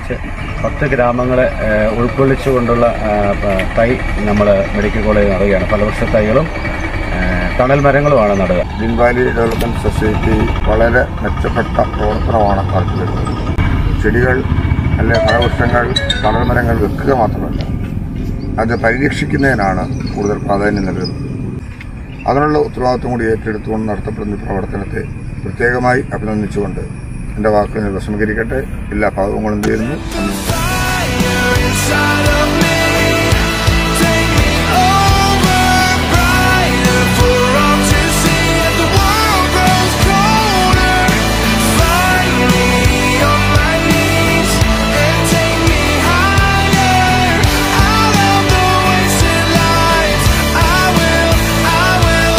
കേന്ദ്രീകരിച്ച് പത്ത് ഗ്രാമങ്ങളെ ഏഹ്, ഉൾക്കൊള്ളിച്ചുകൊണ്ടുള്ള ഏഹ്, പ- തൈ നമ്മൾ മെഡിക്കൽ കോളേജിൽ നടുകയാണ് ഫലവൃക്ഷ തൈകളും ഏഹ്, തണൽ മരങ്ങളുമാണ് നടുക ഗ്രീൻ വാലി ഡെവലപ്മെന്റ് സൊസൈറ്റി വളരെ മെച്ചപ്പെട്ട പ്രവർത്തനമാണ് നടത്തിവരുന്നത് ചെടികൾ അല്ലെ ഫലവൃക്ഷങ്ങൾ തണൽമരങ്ങൾ വെക്കുക മാത്രമല്ല അത് പരിരക്ഷിക്കുന്നതിനാണ് കൂടുതൽ പ്രാധാന്യം നൽകുന്നത് അതിനുള്ള ഉത്തരവാദിത്വം കൂടി ഏറ്റെടുത്തുകൊണ്ട് നടത്തപ്പെടുന്ന ഈ പ്രവർത്തനത്തെ പ്രത്യേകമായി അഭിനന്ദിച്ചുകൊണ്ട് എൻ്റെ വാക്കുകൾ ഞാൻ വിഷമീകരിക്കട്ടെ എല്ലാ ഭാഗങ്ങളും തീരുന്നു fire inside of me. Take me over, brighter for all to see. As the world grows colder, find me on my knees and take me higher out of the wasted lives. I will, I will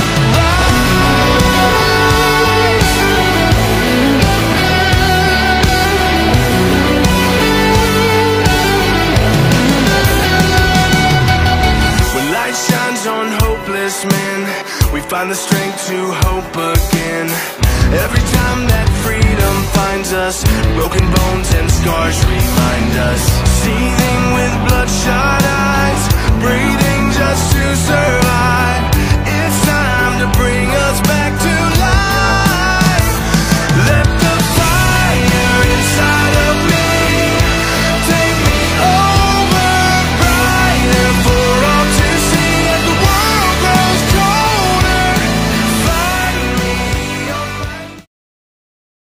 When light shines on hopeless men, we find the strength to hope again. Every time that freedom finds us, broken bones and scars remind us. Seething with bloodshot eyes, breathing just to survive. It's time to breathe.